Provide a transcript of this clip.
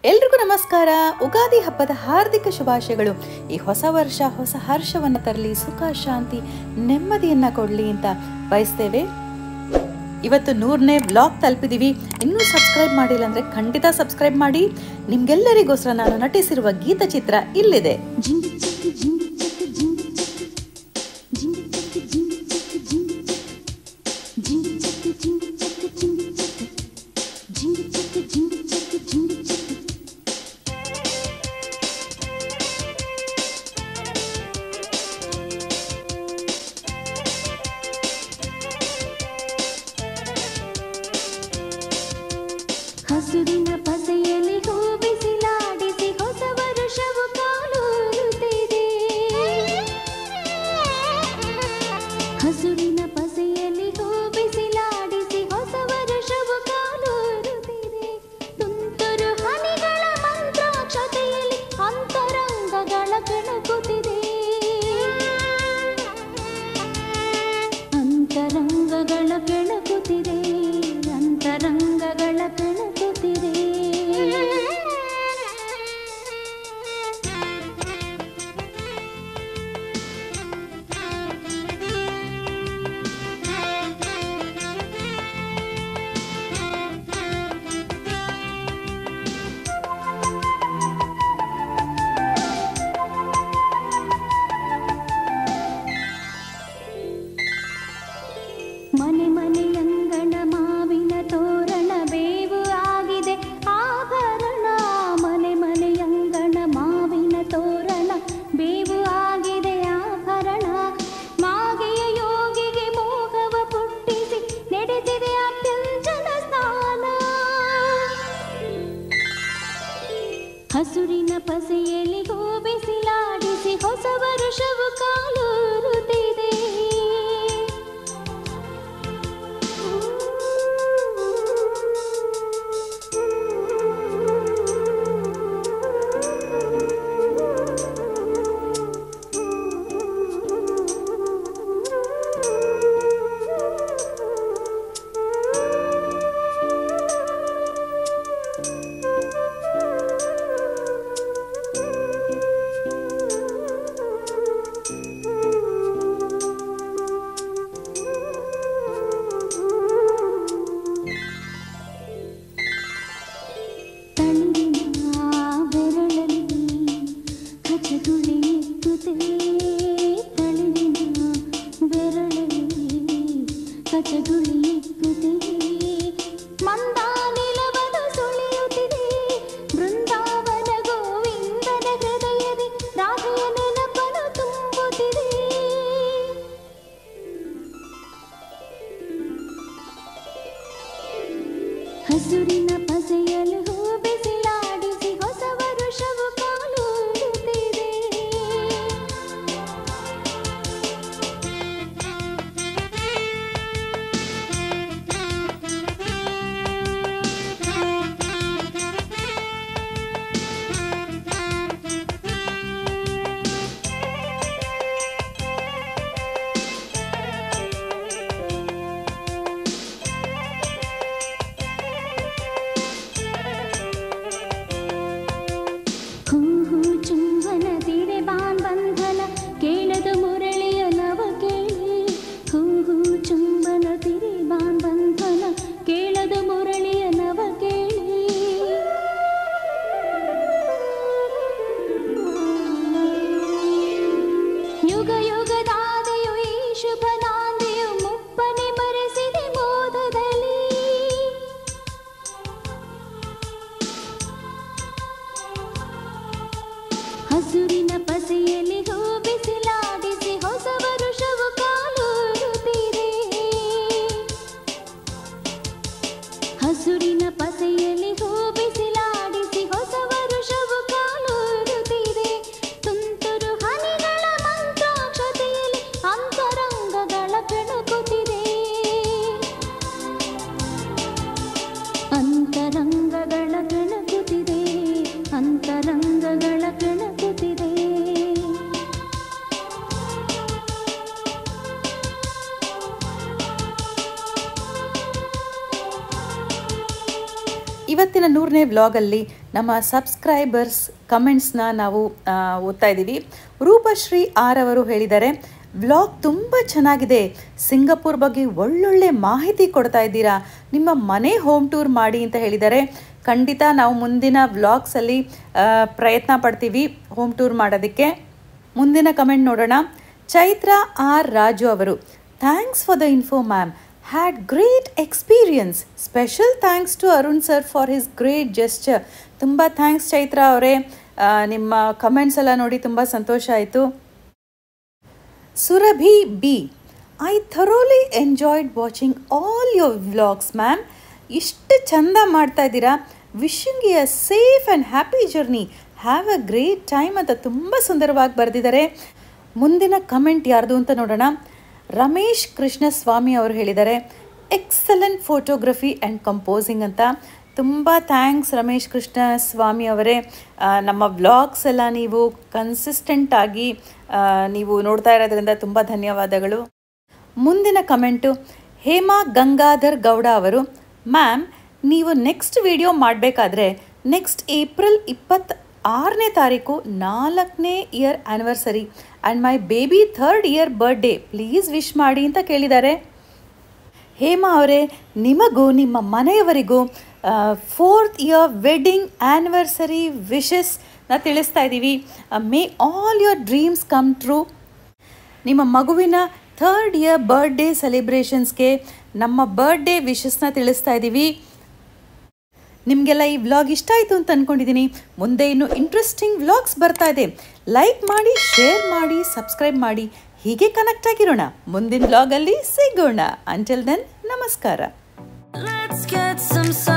ಎಲ್ರಿಗೂ ನಮಸ್ಕಾರ ಉಗಾದಿ ಹಬ್ಬದ ಹಾರ್ದಿಕ ಶುಭಾಶಯಗಳು ಈ ಹೊಸ ವರ್ಷ ಹೊಸ ಹರ್ಷವನ್ನು ತರಲಿ ಸುಖ ಶಾಂತಿ ನೆಮ್ಮದಿಯನ್ನ ಕೊಡಲಿ ಅಂತ ಬಯಸ್ತೇವೆ ಇವತ್ತು ನೂರನೇ ಬ್ಲಾಗ್ ತಲುಪಿದೀವಿ ಇನ್ನೂ ಸಬ್ಸ್ಕ್ರೈಬ್ ಮಾಡಿಲ್ಲ ಅಂದ್ರೆ ಖಂಡಿತ ಸಬ್ಸ್ಕ್ರೈಬ್ ಮಾಡಿ ನಿಮ್ಗೆಲ್ಲರಿಗೋಸ್ಕರ ನಾನು ನಟಿಸಿರುವ ಗೀತಚಿತ್ರ ಇಲ್ಲಿದೆ ಹಸುರಿನ ಪಸೆಯಲ್ಲಿ ಹೂ ಬಿಸಿಲಾಡಿಸಿ ಹೊಸ ವರುಷವು ಕಾಲೂರುತ್ತಿದೆ ಹಸುರಿನ ಪಸೆಯಲ್ಲಿ ಹೂ ಬಿಸಿಲಾಡಿಸಿ ಹೊಸ ವರುಷವು ಕಾಲೂರುತ್ತಿದೆ ತುಂತುರು ಹನಿಗಳ ಮಂತ್ರಾಕ್ಷತೆಯಲ್ಲಿ ಅಂತರಂಗಗಳ ಕೆಣಕುತ್ತಿದೆ ಅಂತರಂಗಗಳ ಕೆಣಕುತ್ತಿದೆ ಅಂತರಂಗಗಳ ಕೆಣಕುತ್ತಿದೆ ಮನೆ ಮನೆಯಂಗಣ ಮಾವಿನ ತೋರಣ ಬೇವು ಆಗಿದೆ ಆಭರಣ ಮನೆ ಮನೆಯಂಗಣ ಮಾವಿನ ತೋರಣ ಬೇವು ಆಗಿದೆ ಆಭರಣ ಮಾಗೆಯ ಯೋಗಿಗೆ ಮೋಹವ ಪುಟ್ಟಿಸಿ ನಡೆದಿದೆ ಅಭ್ಯಂಜನ ಸ್ನಾನ ಹಸುರಿನ ಪಸೆಯಲ್ಲಿ ಹೂ ಬಿಸಿಲಾಡಿಸಿ ಹೊಸ ವರುಷವು ಕಾಲೂರುತ್ತಿದೆ ತಳಿರಿನ ಬೆರಳಲ್ಲಿ ಕಚಗುಳಿ ಇಕ್ಕುತ್ತೆ ತಳಿರಿನ ಬೆರಳಲ್ಲಿ ಕಚಗುಳಿ ಇಕ್ಕುತ್ತೆ ಮಂದಾನಿಲವನು ಸುಳಿಯುತ್ತಿದೆ ಬೃಂದಾವನ ಗೋವಿಂದನ ಹೃದಯದಿ ರಾಧೆಯ ನೆನಪನು ತುಂಬುತ್ತಿದೆ ಹಸುರಿನ ಪಸೆಯಲ್ಲಿ ಹೂ ಬಿಸಿಲಾಡಿಸಿ ಹೊಸ ವರುಷವು ಕಾಲೂರುತ್ತಿದೆ ಹೂ ಹೂ ಚುಂಬನ ತಿರೆ ಬಾನ್ ಬಂಧನ ಕೇಳದು ಮುರಳಿಯ ನವ ಕೇಳಿ ಹೂ ಹೂ ಚುಂಬನ ತಿರೆ ಬಾನ್ ಬಂಧನ ಕೇಳದು ಮುರಳಿಯ ನವ ಕೇಳಿ ಯುಗ ಯುಗದಾದೆಯು ಈ ಶುಭ ನಾಂದೆಯು ಮುಪ್ಪನೆ ಬರೆಸಿದೆ ಮೋದದಲ್ಲಿ ಹಸುರಿನ ಪಸೆಯಲ್ಲಿ ಹೂ ಬಿಸಿಲಾಡಿಸಿ ಹೊಸ ವರುಷವು ಕಾಲೂರುತ್ತಿದೆ ಹಸುರಿನ ಪಸೆಯಲ್ಲಿ ಹೂ ಬಿಸಿಲಾಡಿಸಿ ಹೊಸ ವರುಷವು ಕಾಲೂರುತ್ತಿದೆ ತುಂತುರು ಹನಿಗಳ ಮಂತ್ರಾಕ್ಷತೆಯಲ್ಲಿ ಅಂತರಂಗಗಳ ಕೆಣಕುತ್ತಿದೆ ಅಂತರಂಗಗಳ ಕೆಣಕುತ್ತಿದೆ ಅಂತರಂಗಗಳ ಕೆಣಕುತ್ತಿದೆ ಇವತ್ತಿನ ನೂರನೇ ವ್ಲಾಗಲ್ಲಿ ನಮ್ಮ ಸಬ್ಸ್ಕ್ರೈಬರ್ಸ್ ಕಮೆಂಟ್ಸ್ನ ನಾವು ಆ, ಓದ್ತಾ ಇದ್ದೀವಿ ರೂಪಶ್ರೀ ಆರ್ ಅವರು ಹೇಳಿದ್ದಾರೆ ವ್ಲಾಗ್ ತುಂಬ ಚೆನ್ನಾಗಿದೆ ಸಿಂಗಪುರ್ ಬಗ್ಗೆ ಒಳ್ಳೊಳ್ಳೆ ಮಾಹಿತಿ ಕೊಡ್ತಾ ಇದ್ದೀರಾ ನಿಮ್ಮ ಮನೆ ಹೋಮ್ ಟೂರ್ ಮಾಡಿ ಅಂತ ಹೇಳಿದ್ದಾರೆ ಖಂಡಿತ ನಾವು ಮುಂದಿನ ವ್ಲಾಗ್ಸಲ್ಲಿ ಆ, ಪ್ರಯತ್ನ ಪಡ್ತೀವಿ ಹೋಮ್ ಟೂರ್ ಮಾಡೋದಕ್ಕೆ ಮುಂದಿನ ಕಮೆಂಟ್ ನೋಡೋಣ ಚೈತ್ರ ಆರ್ ರಾಜು ಅವರು thanks for the info ma'am had great experience special thanks to Arun sir for his great gesture ತುಂಬ ಥ್ಯಾಂಕ್ಸ್ ಚೈತ್ರ ಅವರೇ ಆ, ನಿಮ್ಮ ಕಮೆಂಟ್ಸ್ ಎಲ್ಲ ನೋಡಿ ತುಂಬ ಸಂತೋಷ ಆಯಿತು Surabhi B I thoroughly enjoyed watching all your vlogs ma'am ಇಷ್ಟು ಚಂದ ಮಾಡ್ತಾ ಇದ್ದೀರಾ wishing a safe and happy journey have a great time ಅಂತ ತುಂಬ ಸುಂದರವಾಗಿ ಬರೆದಿದ್ದಾರೆ ಮುಂದಿನ ಕಮೆಂಟ್ ಯಾರ್ದು ಅಂತ ನೋಡೋಣ ರಮೇಶ್ ಕೃಷ್ಣಸ್ವಾಮಿ ಅವರು ಹೇಳಿದ್ದಾರೆ ಎಕ್ಸಲೆಂಟ್ ಫೋಟೋಗ್ರಫಿ ಆ್ಯಂಡ್ ಕಂಪೋಸಿಂಗ್ ಅಂತ ತುಂಬ ಥ್ಯಾಂಕ್ಸ್ ರಮೇಶ್ ಕೃಷ್ಣ ಸ್ವಾಮಿ ಅವರೇ ಆ, ನಮ್ಮ ವ್ಲಾಗ್ಸ್ ಎಲ್ಲ ನೀವು ಕನ್ಸಿಸ್ಟೆಂಟ್ ಆಗಿ ಆ, ನೀವು ನೋಡ್ತಾ ಇರೋದ್ರಿಂದ ತುಂಬ ಧನ್ಯವಾದಗಳು ಮುಂದಿನ ಕಮೆಂಟು ಹೇಮಾ ಗಂಗಾಧರ್ ಗೌಡ ಅವರು ಮ್ಯಾಮ್ ನೀವು ನೆಕ್ಸ್ಟ್ ವಿಡಿಯೋ ಮಾಡಬೇಕಾದ್ರೆ ನೆಕ್ಸ್ಟ್ ಏಪ್ರಿಲ್ ಇಪ್ಪತ್ತ ಆರನೇ ತಾರೀಕು ನಾಲ್ಕನೇ year anniversary and my baby third year birthday please wish ಮಾಡಿ ಅಂತ ಕೇಳಿದ್ದಾರೆ ಹೇಮಾ ಅವರೇ ನಿಮಗೂ ನಿಮ್ಮ ಮನೆಯವರಿಗೂ ಫೋರ್ತ್ ಇಯರ್ ವೆಡ್ಡಿಂಗ್ ಆ್ಯನಿವರ್ಸರಿ ವಿಶಸ್ನ ತಿಳಿಸ್ತಾ ಇದ್ದೀವಿ may all your dreams come true ನಿಮ್ಮ ಮಗುವಿನ ಥರ್ಡ್ ಇಯರ್ ಬರ್ಡೇ ಸೆಲೆಬ್ರೇಷನ್ಸ್ಗೆ ನಮ್ಮ ಬರ್ಡೇ ವಿಶಸ್ನ ತಿಳಿಸ್ತಾ ಇದ್ದೀವಿ ನಿಮಗೆಲ್ಲ ಈ ವ್ಲಾಗ್ ಇಷ್ಟ ಆಯಿತು ಅಂತ ಅಂದ್ಕೊಂಡಿದ್ದೀನಿ ಮುಂದೆ ಇನ್ನು ಇಂಟ್ರೆಸ್ಟಿಂಗ್ ವ್ಲಾಗ್ಸ್ ಬರ್ತಾ ಇದೆ ಲೈಕ್ ಮಾಡಿ ಶೇರ್ ಮಾಡಿ ಸಬ್ಸ್ಕ್ರೈಬ್ ಮಾಡಿ ಹೀಗೆ ಕನೆಕ್ಟ್ ಆಗಿರೋಣ ಮುಂದಿನ ವ್ಲಾಗಲ್ಲಿ ಸಿಗೋಣ ಅಂಟಿಲ್ ದೆನ್ ನಮಸ್ಕಾರ Let's get some sun.